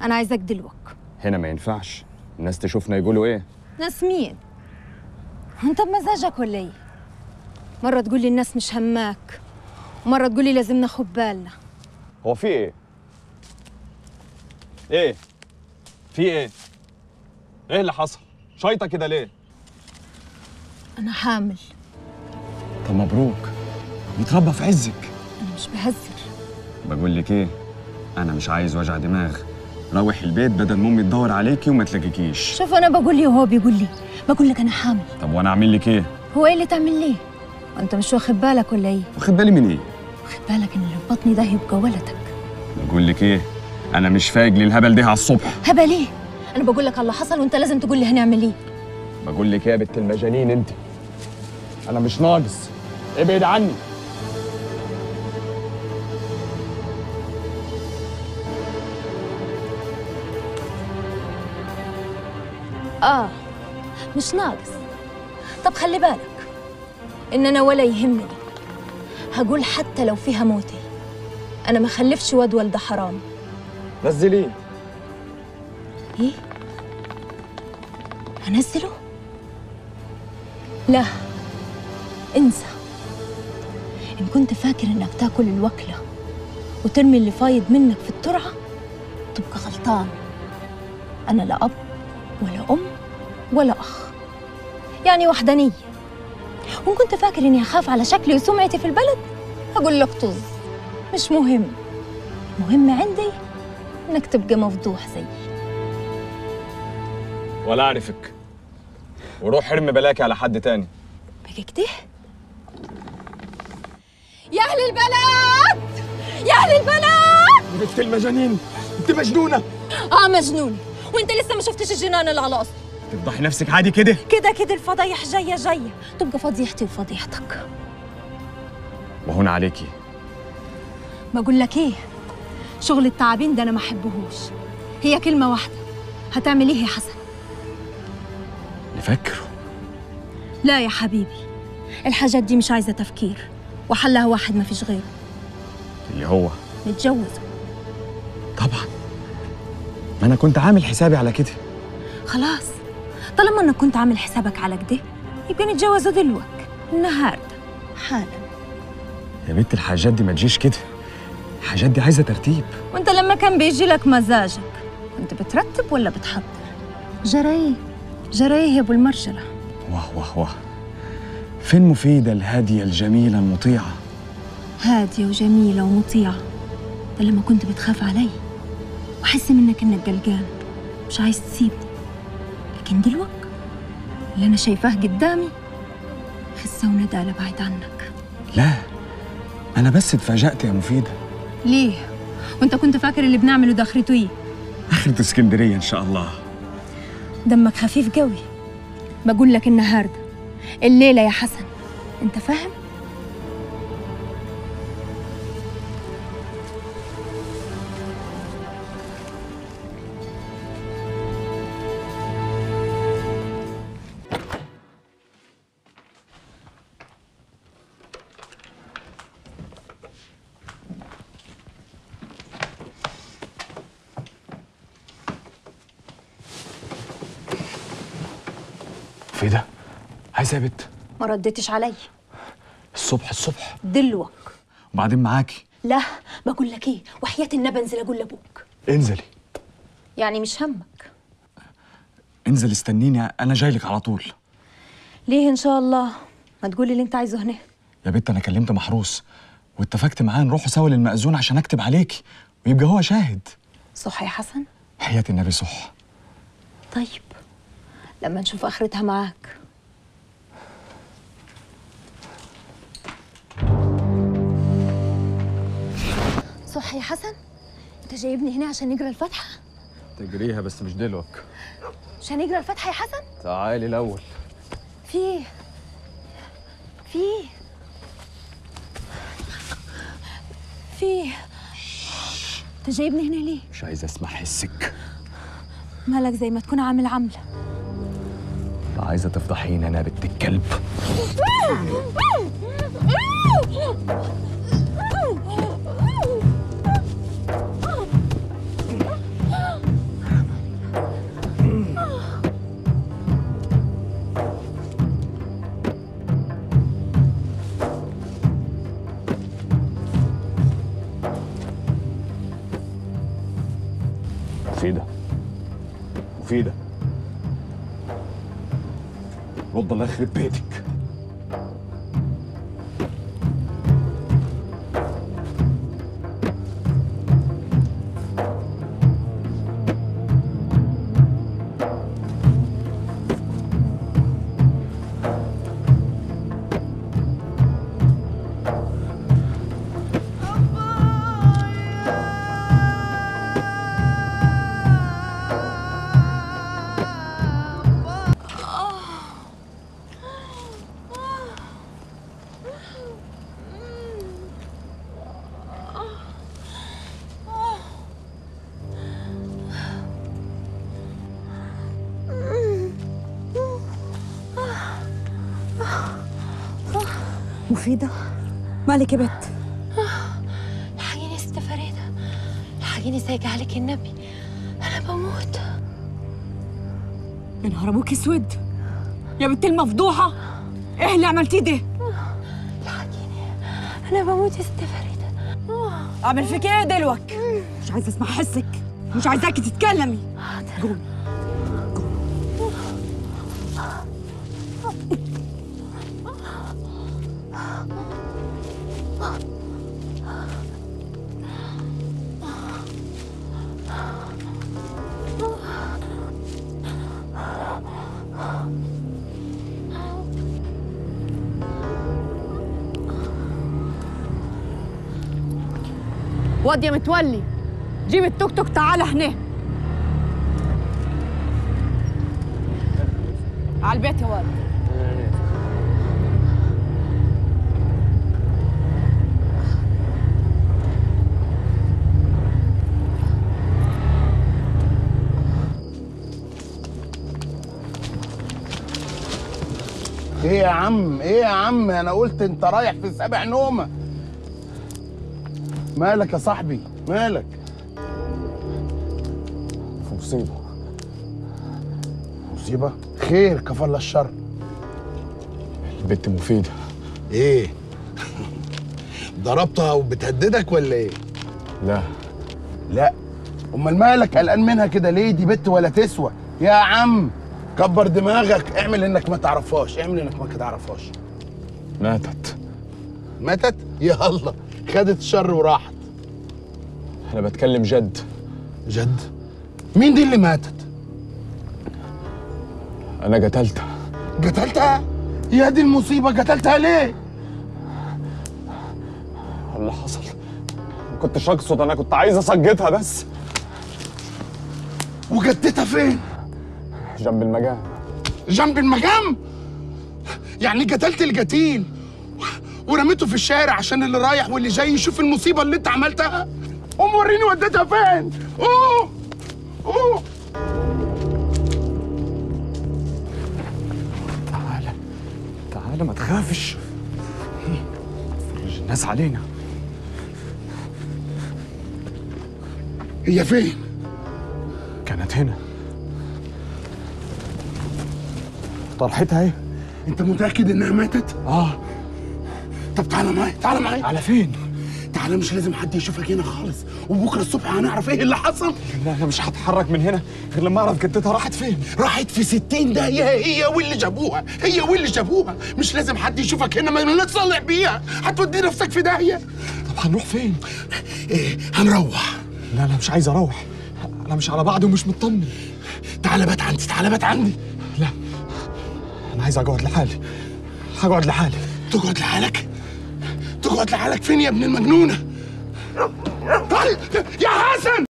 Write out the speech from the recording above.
انا عايزاك دلوك هنا ما ينفعش الناس تشوفنا يقولوا ايه ناس مين انت بمزاجك ولا ايه مره تقول لي الناس مش هماك ومره تقول لي لازم ناخد بالنا هو في ايه ايه في ايه ايه اللي حصل شايطه كده ليه انا حامل طب مبروك يتربى في عزك انا مش بهزر بقول لك ايه انا مش عايز وجع دماغ روحي البيت بدل ما امي تدور عليكي وما تلاقيكيش شوف انا بقول لي وهو بيقول لي بقول لك انا حامل طب وانا اعمل لك ايه هو ايه اللي تعمل ليه وانت مش واخد بالك ولا ايه واخد بالي من ايه واخد بالك ان اللي في بطني ده يبقى ولدك بقول لك ايه انا مش فايق للهبل ده على الصبح هبل ايه انا بقول لك على اللي حصل وانت لازم تقول لي هنعمل ايه بقول لك ايه يا بنت المجانين انت انا مش ناقص ابعد عني اه مش ناقص طب خلي بالك ان انا ولا يهمني هقول حتى لو فيها موتي انا ما خلفش واد ولد حرام نزليه ايه هنزله لا انسى ان كنت فاكر انك تاكل الوكله وترمي اللي فايض منك في الترعه تبقى غلطان انا لا اب ولا ام ولا اخ يعني وحدانيه وان كنت فاكر اني اخاف على شكلي وسمعتي في البلد هقول لك طز مش مهم مهم عندي انك تبقى مفضوح زيي ولا اعرفك وروح ارمي بلاكي على حد تاني بقى كده يا اهل البلد يا اهل البلد بنت المجانين انت مجنونه اه مجنون وانت لسه ما شفتش الجنان اللي على الاصل تفضحي نفسك عادي كده كده كده الفضايح جايه جايه تبقى فضيحتي وفضيحتك وهنا عليكي بقول لك ايه شغل التعابين ده انا ما احبهوش هي كلمه واحده هتعمل ايه يا حسن نفكروا لا يا حبيبي الحاجات دي مش عايزه تفكير وحلها واحد ما فيش غيره اللي هو نتجوزه طبعا ما انا كنت عامل حسابي على كده خلاص طالما انك كنت عامل حسابك على كده يبقى نتجوزه دلوك النهارده حالا يا بنت الحاجات دي ما تجيش كده الحاجات دي عايزه ترتيب وانت لما كان بيجي لك مزاجك كنت بترتب ولا بتحضر جرايه جرايه يا ابو المرجله واه واه واه فين مفيدة الهادية الجميلة المطيعة هاديه وجميله ومطيعه ده لما كنت بتخاف علي وحس منك انك قلقان مش عايز تسيبني لكن دلوقتي اللي انا شايفاه قدامي خسه وندالة بعيد عنك لا أنا بس اتفاجأت يا مفيدة ليه وانت كنت فاكر اللي بنعمله ده اخرته ايه آخرة اسكندرية إن شاء الله دمك خفيف قوي بقول لك النهارده الليله يا حسن انت فاهم مفيدة عايزة يا بت ما ردتش علي الصبح الصبح دلوك وبعدين معاكي لا بقول لك ايه وحياه النبي انزل اقول لابوك انزلي يعني مش همك انزل استنيني أنا جاي لك على طول ليه ان شاء الله ما تقولي اللي انت عايزه هنا يا بت أنا كلمت محروس واتفقت معاه نروحوا سوا للمأذون عشان أكتب عليكي ويبقى هو شاهد صح يا حسن حياة النبي صح طيب لما نشوف اخرتها معاك صح يا حسن انت جايبني هنا عشان نقرا الفاتحه تجريها بس مش دلوك عشان نقرا الفاتحه يا حسن تعالي الأول في ايه في ايه في ايه انت جايبني هنا ليه مش عايز أسمع حسك مالك زي ما تكون عامل عمله عايزة تفضحيني أنا بنت الكلب مفيدة مفيدة رد الله يخرب بيتك مفيدة مالك يا بت الحقيني يا ست فريدة الحقيني سايق عليك النبي أنا بموت يا نهار ابوك اسود يا بنت المفضوحة ايه اللي عملتيه ده الحقيني أنا بموت يا ست فريدة اعمل فيك ايه دلوك مش عايزة اسمع حسك مش عايزاكي تتكلمي قومي واد يا متولي جيب التوك توك تعالى هنا على البيت يا واد ايه يا عم ايه يا عم انا قلت انت رايح في سابع نومه مالك يا صاحبي مالك في مصيبة مصيبه خير كفل الشر البت مفيدة ايه ضربتها وبتهددك ولا ايه لا لا امال مالك قلقان منها كده ليه دي بنت ولا تسوى يا عم كبر دماغك اعمل انك ما تعرفهاش اعمل انك ما تعرفهاش ماتت ماتت يا الله خدت الشر وراحت أنا بتكلم جد جد مين دي اللي ماتت أنا قتلتها قتلتها يا دي المصيبه قتلتها ليه اللي حصل ما كنتش أقصد أنا كنت عايز أسجتها بس وجدتها فين جنب المجال جنب المجام يعني قتلت القتيل ورميته في الشارع عشان اللي رايح واللي جاي يشوف المصيبه اللي انت عملتها قوم وريني وديتها فين اوه اوه تعالى تعالى ما تخافش فرج الناس علينا هي فين كانت هنا طرحتها ايه؟ انت متاكد انها ماتت اه طب تعالى معايا تعالى معايا على فين؟ تعالى مش لازم حد يشوفك هنا خالص وبكره الصبح هنعرف ايه اللي حصل لا انا مش هتحرك من هنا غير لما اعرف جدتها راحت فين راحت في ستين داهية هي واللي جابوها هي واللي جابوها مش لازم حد يشوفك هنا ما نتصلح بيها هتودي نفسك في داهية طب هنروح فين؟ ايه هنروح لا انا مش عايز اروح انا مش على بعضي ومش مطمن تعالى بات عندي تعالى بات عندي لا انا عايز اقعد لحالي هقعد لحالي تقعد لحالك تقعد لحالك فين يا ابن المجنونة تعال يا حسن